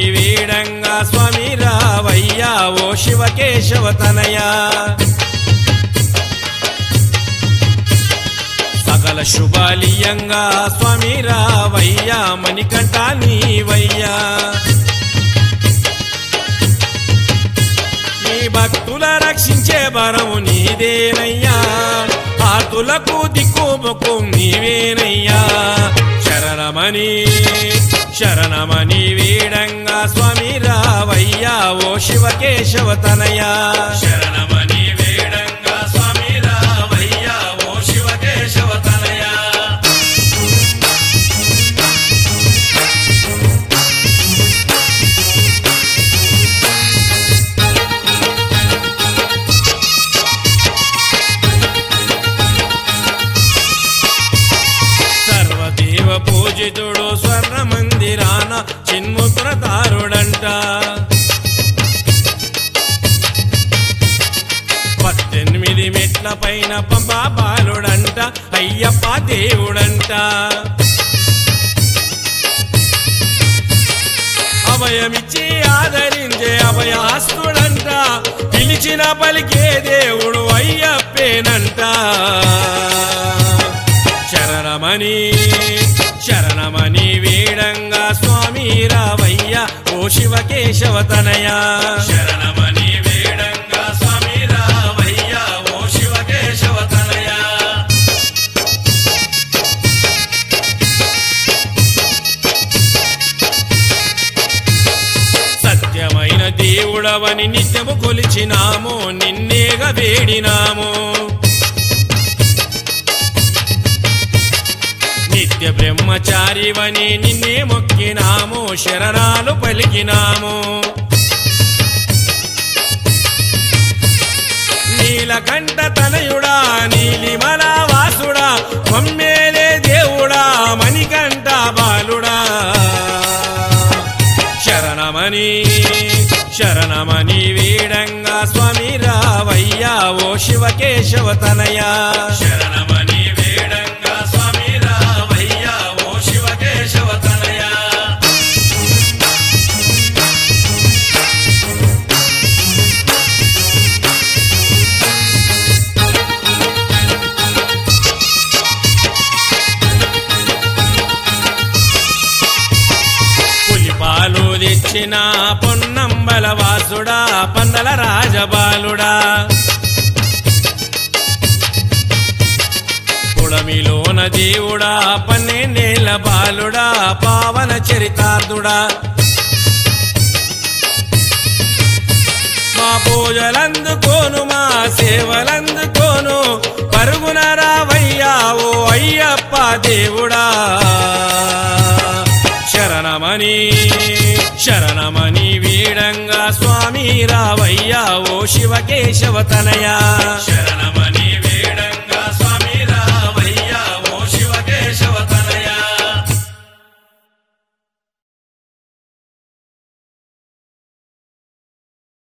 వీడంగా స్వామి రావయ్యా ఓ శివకేశవ తనయా సకల శుభాలియంగా స్వామి రావయ్యా మణికంఠ నీవయ్యా నీ భక్తుల రక్షించే బరము నీదేనయ్యా ఆతులకు దిక్కుముకు నీవేనయ్యా శరణమని శరణమని వీడంగా స్వామి రావయ్యా ఓ శివకేశవ తనయా శరణమని వేడంగా స్వామి రావయ్యా ఓ శివకేశవ తనయా సర్వదేవ పూజితుడు స్వర్ణ మందిరాన చిన్ముద్రతారుడంట పద్దెనిమిది మెట్ల పైన పంపా బాలుడంట అయ్యప్ప దేవుడంట అభయమిచ్చి ఆదరించే అభయాస్తుడంట పిలిచిన పలికే దేవుడు అయ్యప్పేనంట శరణమని శరణమని వీడంగా స్వామి రావయ్య ఓ శివకేశవ తనయా శరణమని వేడంగా స్వామి రావయ్య ఓ శివకేశవ తనయా సత్యమైన దేవుడవని నిత్యము కొలిచినాము నిన్నేగ వేడినాము నిత్య బ్రహ్మచారివని నిన్నే మొక్కినాము శరణాలు పలికినాము నీలకంఠ తనయుడా నీలిమల వాసుడా కొమ్మేలే దేవుడా మణికంఠ బాలుడా శరణమని శరణమని వీడంగా స్వామి రావయ్యా ఓ శివకేశవ తనయా శరణమని వేడంగా స్వామి రావయ్యా ఓ శివకేశవ తనయా పులిపాలు తెచ్చిన పొన్నంబల వాసుడా పందల రాజబాలుడా పుడమిలోన దేవుడా పన్నెండేళ్ల బాలుడా పావన చరితార్థుడా మా పూజలందుకోను మా సేవలందుకోను పరుగున రావయ్యా ఓ అయ్యప్ప దేవుడా శరణమని శరణమని వీడంగా స్వామి రావయ్యా ఓ శివకేశవ తనయా శరణ